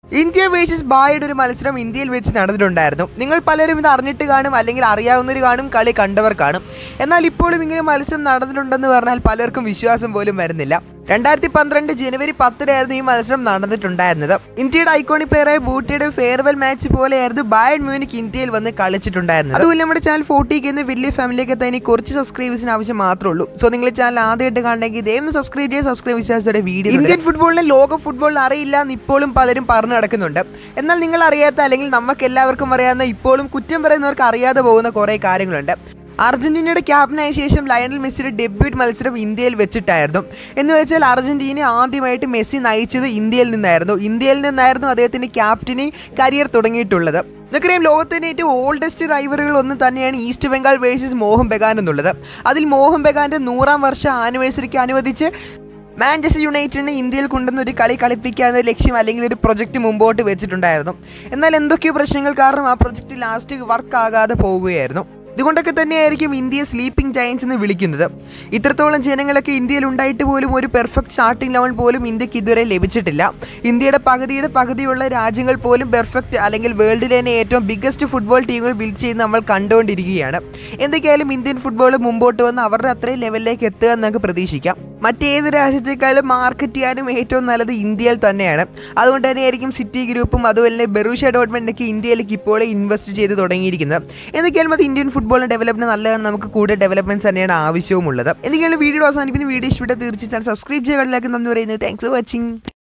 India versus ബായുടെ ഒരു മത്സരം ഇന്ത്യയിൽ വെച്ച് നടന്നിട്ടുണ്ടായിരുന്നു നിങ്ങൾ പലരും ഇത് അറിഞ്ഞിട്ട് കാണും അല്ലെങ്കിൽ അറിയാവുന്നവർ കാണും കളി കണ്ടവർ കാണും എന്നാൽ ഇപ്പോഴും ഇങ്ങനെ മത്സരം നടന്നിട്ടുണ്ടെന്ന് പറഞ്ഞാൽ പലർക്കും വിശ്വാസം പോലും വരുന്നില്ല രണ്ടായിരത്തി പന്ത്രണ്ട് ജനുവരി പത്തിനായിരുന്നു ഈ മത്സരം നടന്നിട്ടുണ്ടായിരുന്നത് ഇന്ത്യയുടെ ഐക്കോണിക് പ്ലെയറായ ബൂട്ടിയുടെ ഫെയർവെൽ മാച്ച് പോലെയായിരുന്നു ബയൺ മ്യൂണിക് ഇന്ത്യയിൽ വന്ന് കളിച്ചിട്ടുണ്ടായിരുന്നത് അതുപോലെ നമ്മുടെ ചാനൽ ഫോർട്ടിക്ക് എന്ന വലിയ ഫാമിലിയൊക്കെ തന്നെ കുറച്ച് സബ്സ്ക്രൈബേഴ്സിന് ആവശ്യം മാത്രമേ ഉള്ളൂ സോ നിങ്ങൾ ചാനൽ ആദ്യമായിട്ട് കാണണമെങ്കിൽ ഇതേന്ന് സബ്സ്ക്രൈബ് ചെയ്യുക സബ്സ്ക്രൈബ് വിശ്വാസത്തോടെ വീഡിയോ ഇന്ത്യൻ ഫുട്ബോളിനെ ലോക ഫുട്ബോളിൽ അറിയില്ല എന്ന് ഇപ്പോഴും പലരും പറഞ്ഞു നടക്കുന്നുണ്ട് എന്നാൽ നിങ്ങൾ അറിയാത്ത അല്ലെങ്കിൽ നമുക്ക് എല്ലാവർക്കും അറിയാവുന്ന ഇപ്പോഴും കുറ്റം പറയുന്നവർക്ക് അറിയാതെ പോകുന്ന കുറേ കാര്യങ്ങളുണ്ട് അർജന്റീനയുടെ ക്യാപ്റ്റനായ ശേഷം ലയണൽ മെസ്സിയുടെ ഡെബ്യൂട്ട് മത്സരം ഇന്ത്യയിൽ വെച്ചിട്ടായിരുന്നു എന്ന് വെച്ചാൽ അർജന്റീന ആദ്യമായിട്ട് മെസ്സി നയിച്ചത് ഇന്ത്യയിൽ നിന്നായിരുന്നു ഇന്ത്യയിൽ നിന്നായിരുന്നു അദ്ദേഹത്തിന്റെ ക്യാപ്റ്റനി കരിയർ തുടങ്ങിയിട്ടുള്ളത് നമുക്കറിയാം ലോകത്തിൻ്റെ ഏറ്റവും ഓൾഡസ്റ്റ് റൈവറുകൾ ഒന്ന് തന്നെയാണ് ഈസ്റ്റ് ബംഗാൾ വേഴ്സസ് മോഹൻ ബഗാൻ എന്നുള്ളത് അതിൽ മോഹൻ ബഗാന്റെ നൂറാം വർഷ ആനിവേഴ്സറിക്ക് അനുവദിച്ച് മാഞ്ചസ്റ്റർ യുണൈറ്റഡിനെ ഇന്ത്യയിൽ കൊണ്ടുവന്ന ഒരു കളി കളിപ്പിക്കുക എന്ന ലക്ഷ്യം അല്ലെങ്കിൽ ഒരു പ്രൊജക്റ്റ് മുമ്പോട്ട് വെച്ചിട്ടുണ്ടായിരുന്നു എന്നാൽ എന്തൊക്കെയോ പ്രശ്നങ്ങൾ കാരണം ആ പ്രൊജക്റ്റ് ലാസ്റ്റ് വർക്ക് ആകാതെ പോവുകയായിരുന്നു ഇതുകൊണ്ടൊക്കെ തന്നെയായിരിക്കും ഇന്ത്യയെ സ്ലീപ്പിംഗ് ജയൻസ് എന്ന് വിളിക്കുന്നത് ഇത്രത്തോളം ജനങ്ങളൊക്കെ ഇന്ത്യയിൽ ഉണ്ടായിട്ട് പോലും ഒരു പെർഫെക്റ്റ് സ്റ്റാർട്ടിംഗ് ലെവൽ പോലും ഇന്ത്യക്ക് ഇതുവരെ ലഭിച്ചിട്ടില്ല ഇന്ത്യയുടെ പകുതിയുടെ പകുതിയുള്ള രാജ്യങ്ങൾ പോലും പെർഫെക്റ്റ് അല്ലെങ്കിൽ വേൾഡിലെ തന്നെ ഏറ്റവും ബിഗ്ഗസ്റ്റ് ഫുട്ബോൾ ടീമുകൾ ബിൽഡ് ചെയ്ത് നമ്മൾ കണ്ടുകൊണ്ടിരിക്കുകയാണ് എന്തൊക്കെയായാലും ഇന്ത്യൻ ഫുട്ബോൾ മുമ്പോട്ട് വന്ന് അവരുടെ അത്രയും ലെവലിലേക്ക് എത്തുക എന്ന് നമുക്ക് പ്രതീക്ഷിക്കാം മറ്റേത് രാജ്യത്തെക്കാളും മാർക്കറ്റ് ചെയ്യാനും ഏറ്റവും നല്ലത് ഇന്ത്യയിൽ തന്നെയാണ് അതുകൊണ്ട് തന്നെയായിരിക്കും സിറ്റി ഗ്രൂപ്പും അതുപോലെ തന്നെ ബെറൂഷ ഡോട്ട്മെൻറ്റൊക്കെ ഇന്ത്യയിലേക്ക് ഇപ്പോൾ ഇൻവെസ്റ്റ് ചെയ്ത് തുടങ്ങിയിരിക്കുന്നത് എന്തൊക്കെയാലും അത് ഇന്ത്യൻ ഫുട്ബോളിന് ഡെവലപ്മെന്റ് നല്ലതാണ് നമുക്ക് കൂടുതൽ ഡെവലപ്മെന്റ്സ് തന്നെയാണ് ആവശ്യവുമുള്ളത് എന്തൊക്കെയാണ് വീഡിയോ അവസാനിക്കുന്ന വീഡിയോ ഇഷ്ടപ്പെട്ട തീർച്ചയായും സബ്സ്ക്രൈബ് ചെയ്യാൻ നന്ദി പറയുന്നത് താങ്ക്സ് ഫോർ വാച്ചിങ്